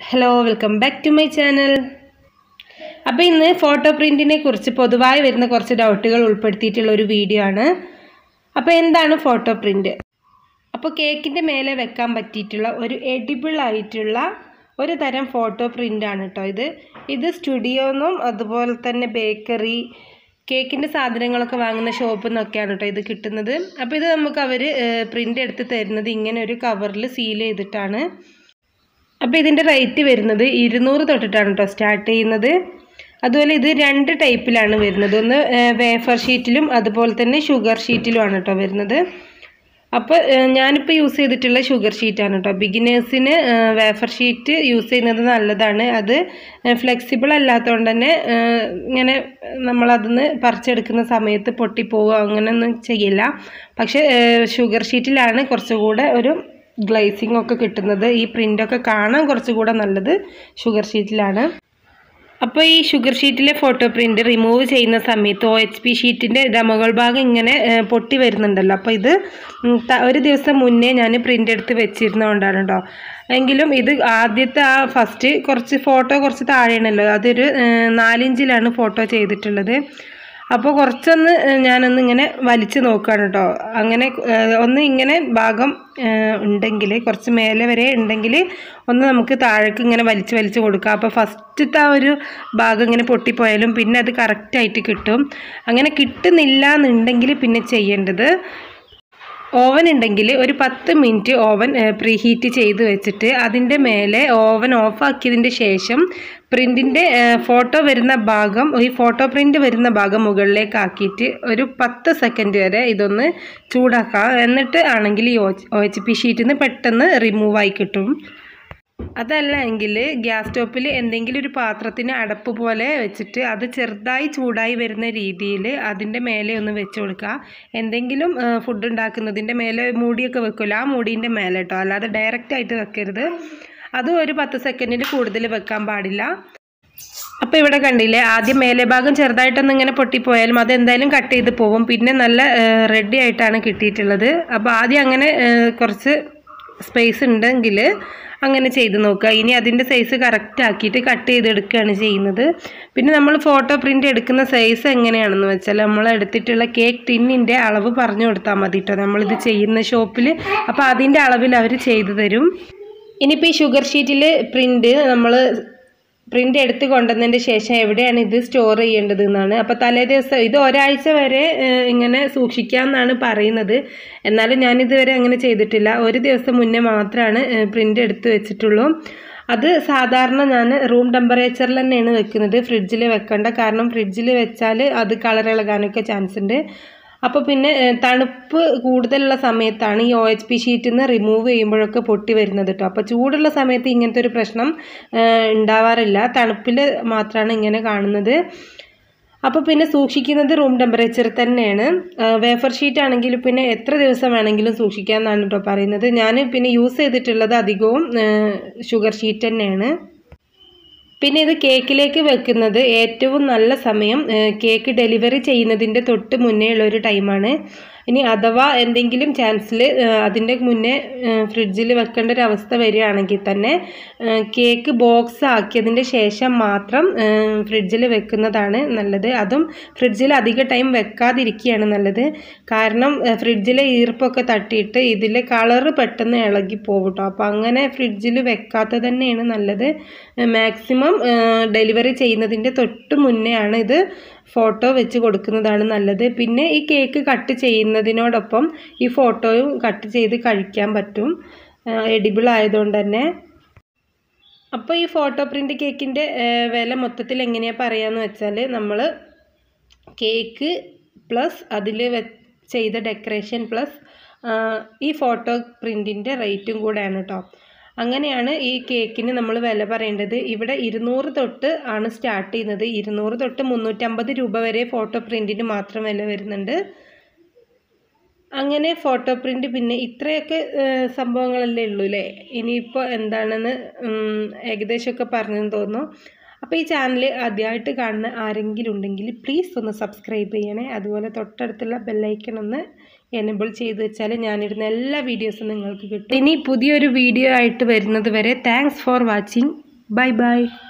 hello welcome back to my channel അപ്പോൾ ഇന്ന് photo പ്രിൻറ്റിനെ കുറിച്ച് പൊതുവായി വരുന്ന കുറച്ച് ഡൗട്ടുകൾ ഉൾപ്പെടുത്തിയിട്ടുള്ള ഒരു വീഡിയോ ആണ് അപ്പോൾ എന്താണ് ഫോട്ടോ പ്രിൻറ്റ് അപ്പോൾ കേക്കിൻ്റെ മേലെ വെക്കാൻ പറ്റിയിട്ടുള്ള ഒരു എഡിബിൾ ആയിട്ടുള്ള ഒരു തരം ഫോട്ടോ പ്രിൻ്റ് ആണ് കേട്ടോ ഇത് ഇത് സ്റ്റുഡിയോന്നും അതുപോലെ തന്നെ ബേക്കറി കേക്കിൻ്റെ സാധനങ്ങളൊക്കെ വാങ്ങുന്ന ഷോപ്പിൽ നിന്നൊക്കെയാണ് കേട്ടോ ഇത് കിട്ടുന്നത് അപ്പോൾ ഇത് നമുക്ക് അവർ പ്രിൻ്റ് എടുത്ത് തരുന്നത് ഇങ്ങനെ ഒരു കവറിൽ സീൽ ചെയ്തിട്ടാണ് അപ്പോൾ ഇതിൻ്റെ റേറ്റ് വരുന്നത് ഇരുന്നൂറ് തൊട്ടിട്ടാണ് കേട്ടോ സ്റ്റാർട്ട് ചെയ്യുന്നത് അതുപോലെ ഇത് രണ്ട് ടൈപ്പിലാണ് വരുന്നത് ഒന്ന് വേഫർ ഷീറ്റിലും അതുപോലെ തന്നെ ഷുഗർ ഷീറ്റിലുമാണ് കേട്ടോ വരുന്നത് അപ്പോൾ ഞാനിപ്പോൾ യൂസ് ചെയ്തിട്ടുള്ള ഷുഗർ ഷീറ്റാണ് കേട്ടോ ബിഗിനേഴ്സിന് വേഫർ ഷീറ്റ് യൂസ് ചെയ്യുന്നത് നല്ലതാണ് അത് ഫ്ലെക്സിബിൾ അല്ലാത്തതുകൊണ്ട് തന്നെ ഇങ്ങനെ നമ്മളതിന്ന് പറിച്ചെടുക്കുന്ന സമയത്ത് പൊട്ടിപ്പോവുക അങ്ങനെയൊന്നും ചെയ്യില്ല പക്ഷേ ഷുഗർ ഷീറ്റിലാണ് കുറച്ചുകൂടെ ഒരു ഗ്ലേസിംഗ് ഒക്കെ കിട്ടുന്നത് ഈ പ്രിൻ്റൊക്കെ കാണാൻ കുറച്ചുകൂടെ നല്ലത് ഷുഗർ ഷീറ്റിലാണ് അപ്പോൾ ഈ ഷുഗർ ഷീറ്റിലെ ഫോട്ടോ പ്രിൻ്റ് റിമൂവ് ചെയ്യുന്ന സമയത്ത് ഒ എച്ച് പി ഷീറ്റിൻ്റെ മുകൾ ഭാഗം ഇങ്ങനെ പൊട്ടി വരുന്നുണ്ടല്ലോ അപ്പോൾ ഇത് ഒരു ദിവസം മുന്നേ ഞാൻ പ്രിൻ്റ് എടുത്ത് വെച്ചിരുന്നതുകൊണ്ടാണ് കേട്ടോ എങ്കിലും ഇത് ആദ്യത്തെ ആ ഫസ്റ്റ് കുറച്ച് ഫോട്ടോ കുറച്ച് താഴെയാണല്ലോ അതൊരു നാലിഞ്ചിലാണ് ഫോട്ടോ ചെയ്തിട്ടുള്ളത് അപ്പോൾ കുറച്ചൊന്ന് ഞാനൊന്ന് ഇങ്ങനെ വലിച്ചു നോക്കുകയാണ് കേട്ടോ അങ്ങനെ ഒന്ന് ഇങ്ങനെ ഭാഗം ഉണ്ടെങ്കിൽ കുറച്ച് മേലെ വരെ ഉണ്ടെങ്കിൽ ഒന്ന് നമുക്ക് താഴേക്ക് ഇങ്ങനെ വലിച്ച് വലിച്ച് കൊടുക്കാം അപ്പോൾ ഫസ്റ്റത്തെ ആ ഒരു ഭാഗം ഇങ്ങനെ പൊട്ടിപ്പോയാലും പിന്നെ അത് കറക്റ്റായിട്ട് കിട്ടും അങ്ങനെ കിട്ടുന്നില്ല എന്നുണ്ടെങ്കിൽ പിന്നെ ചെയ്യേണ്ടത് ഓവൻ ഉണ്ടെങ്കിൽ ഒരു പത്ത് മിനിറ്റ് ഓവൻ പ്രീ ഹീറ്റ് ചെയ്ത് വെച്ചിട്ട് അതിൻ്റെ മേലെ ഓവൻ ഓഫാക്കിയതിൻ്റെ ശേഷം പ്രിൻറ്റിൻ്റെ ഫോട്ടോ വരുന്ന ഭാഗം ഈ ഫോട്ടോ പ്രിൻ്റ് വരുന്ന ഭാഗം മുകളിലേക്ക് ആക്കിയിട്ട് ഒരു പത്ത് സെക്കൻഡ് വരെ ഇതൊന്ന് ചൂടാക്കാം എന്നിട്ട് ആണെങ്കിൽ ഈ ഒ എച്ച് പി ഷീറ്റിൽ നിന്ന് പെട്ടെന്ന് റിമൂവ് ആയി കിട്ടും അതല്ല എങ്കിൽ ഗ്യാസ് സ്റ്റോപ്പിൽ എന്തെങ്കിലും ഒരു പാത്രത്തിന് അടപ്പ് പോലെ വെച്ചിട്ട് അത് ചെറുതായി ചൂടായി വരുന്ന രീതിയിൽ അതിൻ്റെ മേലെ ഒന്ന് വെച്ച് കൊടുക്കുക എന്തെങ്കിലും ഫുഡ് ഉണ്ടാക്കുന്നതിൻ്റെ മേലെ മൂടിയൊക്കെ വെക്കുമല്ലോ ആ മൂടീൻ്റെ മേലെ കേട്ടോ അല്ലാതെ ഡയറക്റ്റ് ആയിട്ട് വെക്കരുത് അതും ഒരു പത്ത് സെക്കൻഡിൽ കൂടുതൽ വെക്കാൻ പാടില്ല അപ്പോൾ ഇവിടെ കണ്ടില്ലേ ആദ്യം മേലെ ഭാഗം ചെറുതായിട്ടൊന്ന് ഇങ്ങനെ പൊട്ടിപ്പോയാലും അത് എന്തായാലും കട്ട് ചെയ്ത് പോകും പിന്നെ നല്ല റെഡി ആയിട്ടാണ് കിട്ടിയിട്ടുള്ളത് അപ്പോൾ ആദ്യം അങ്ങനെ കുറച്ച് സ്പേസ് ഉണ്ടെങ്കിൽ അങ്ങനെ ചെയ്ത് നോക്കുക ഇനി അതിൻ്റെ സൈസ് കറക്റ്റ് ആക്കിയിട്ട് കട്ട് ചെയ്തെടുക്കുകയാണ് ചെയ്യുന്നത് പിന്നെ നമ്മൾ ഫോട്ടോ പ്രിൻ്റ് എടുക്കുന്ന സൈസ് എങ്ങനെയാണെന്ന് വെച്ചാൽ നമ്മൾ എടുത്തിട്ടുള്ള കേക്ക് ടിന്നിൻ്റെ അളവ് പറഞ്ഞു കൊടുത്താൽ മതി കേട്ടോ നമ്മളിത് ചെയ്യുന്ന ഷോപ്പിൽ അപ്പോൾ അതിൻ്റെ അളവിൽ അവർ ചെയ്തു തരും ഇനിയിപ്പോൾ ഈ ഷുഗർ ഷീറ്റിൽ പ്രിൻ്റ് നമ്മൾ പ്രിൻ്റ് എടുത്ത് കൊണ്ടുവന്നതിൻ്റെ ശേഷം എവിടെയാണ് ഇത് സ്റ്റോർ ചെയ്യേണ്ടത് എന്നാണ് അപ്പോൾ തലേ ദിവസം ഇത് ഒരാഴ്ച വരെ ഇങ്ങനെ സൂക്ഷിക്കാമെന്നാണ് പറയുന്നത് എന്നാലും ഞാനിതുവരെ അങ്ങനെ ചെയ്തിട്ടില്ല ഒരു ദിവസം മുന്നേ മാത്രമാണ് പ്രിൻ്റ് എടുത്ത് വെച്ചിട്ടുള്ളൂ അത് സാധാരണ ഞാൻ റൂം ടെമ്പറേച്ചറിൽ തന്നെയാണ് വെക്കുന്നത് ഫ്രിഡ്ജിൽ വെക്കേണ്ട കാരണം ഫ്രിഡ്ജിൽ വെച്ചാൽ അത് കളർ ഇളകാനൊക്കെ ചാൻസ് ഉണ്ട് അപ്പോൾ പിന്നെ തണുപ്പ് കൂടുതലുള്ള സമയത്താണ് ഈ ഒ എച്ച് പി ഷീറ്റിൽ നിന്ന് റിമൂവ് ചെയ്യുമ്പോഴൊക്കെ പൊട്ടി വരുന്നത് കേട്ടോ അപ്പോൾ ചൂടുള്ള സമയത്ത് ഇങ്ങനത്തെ ഒരു പ്രശ്നം ഉണ്ടാവാറില്ല തണുപ്പിൽ മാത്രമാണ് ഇങ്ങനെ കാണുന്നത് അപ്പോൾ പിന്നെ സൂക്ഷിക്കുന്നത് റൂം ടെമ്പറേച്ചർ തന്നെയാണ് വേഫർ ഷീറ്റ് ആണെങ്കിൽ പിന്നെ എത്ര ദിവസം വേണമെങ്കിലും സൂക്ഷിക്കാമെന്നാണ് കേട്ടോ പറയുന്നത് ഞാൻ പിന്നെ യൂസ് ചെയ്തിട്ടുള്ളത് അധികവും ഷുഗർ ഷീറ്റ് തന്നെയാണ് പിന്നെ ഇത് കേക്കിലേക്ക് വെക്കുന്നത് ഏറ്റവും നല്ല സമയം കേക്ക് ഡെലിവറി ചെയ്യുന്നതിൻ്റെ തൊട്ട് മുന്നേ ഉള്ള ഒരു ടൈമാണ് ഇനി അഥവാ എന്തെങ്കിലും ചാൻസിൽ അതിൻ്റെ മുന്നേ ഫ്രിഡ്ജിൽ വെക്കേണ്ട ഒരു അവസ്ഥ വരികയാണെങ്കിൽ തന്നെ കേക്ക് ബോക്സ് ആക്കിയതിൻ്റെ ശേഷം മാത്രം ഫ്രിഡ്ജിൽ വെക്കുന്നതാണ് നല്ലത് അതും ഫ്രിഡ്ജിൽ അധിക ടൈം വെക്കാതിരിക്കുകയാണ് നല്ലത് കാരണം ഫ്രിഡ്ജിലെ ഈർപ്പൊക്കെ തട്ടിയിട്ട് ഇതിലെ കളറ് പെട്ടെന്ന് ഇളകി പോകും കേട്ടോ അപ്പോൾ അങ്ങനെ ഫ്രിഡ്ജിൽ വെക്കാത്തത് തന്നെയാണ് നല്ലത് മാക്സിമം ഡെലിവറി ചെയ്യുന്നതിൻ്റെ തൊട്ട് മുന്നേ ആണ് ഇത് ഫോട്ടോ വെച്ച് കൊടുക്കുന്നതാണ് നല്ലത് പിന്നെ ഈ കേക്ക് കട്ട് ചെയ്യുന്നതിനോടൊപ്പം ഈ ഫോട്ടോയും കട്ട് ചെയ്ത് കഴിക്കാൻ പറ്റും എഡിബിൾ ആയതുകൊണ്ട് തന്നെ അപ്പോൾ ഈ ഫോട്ടോ പ്രിൻ്റ് കേക്കിൻ്റെ വില മൊത്തത്തിൽ എങ്ങനെയാണ് പറയാമെന്ന് വെച്ചാൽ നമ്മൾ കേക്ക് പ്ലസ് അതിൽ ചെയ്ത ഡെക്കറേഷൻ പ്ലസ് ഈ ഫോട്ടോ പ്രിൻറ്റിൻ്റെ റേറ്റും കൂടെയാണ് കേട്ടോ അങ്ങനെയാണ് ഈ കേക്കിന് നമ്മൾ വില പറയേണ്ടത് ഇവിടെ ഇരുന്നൂറ് തൊട്ട് ആണ് സ്റ്റാർട്ട് ചെയ്യുന്നത് ഇരുന്നൂറ് തൊട്ട് മുന്നൂറ്റമ്പത് രൂപ വരെ ഫോട്ടോ പ്രിൻറ്റിന് മാത്രം വില വരുന്നുണ്ട് അങ്ങനെ ഫോട്ടോ പ്രിൻ്റ് പിന്നെ ഇത്രയൊക്കെ സംഭവങ്ങളല്ലേ ഉള്ളൂ അല്ലേ ഇനിയിപ്പോൾ എന്താണെന്ന് ഏകദേശമൊക്കെ പറഞ്ഞെന്ന് തോന്നുന്നു അപ്പോൾ ഈ ചാനൽ ആദ്യമായിട്ട് കാണുന്ന ആരെങ്കിലും ഉണ്ടെങ്കിൽ പ്ലീസ് ഒന്ന് സബ്സ്ക്രൈബ് ചെയ്യണേ അതുപോലെ തൊട്ടടുത്തുള്ള ബെല്ലൈക്കൺ ഒന്ന് എനബിൾ ചെയ്ത് വെച്ചാൽ ഞാനിടുന്ന എല്ലാ വീഡിയോസും നിങ്ങൾക്ക് കിട്ടും ഇനി പുതിയൊരു വീഡിയോ ആയിട്ട് വരുന്നത് വരെ thanks for watching bye by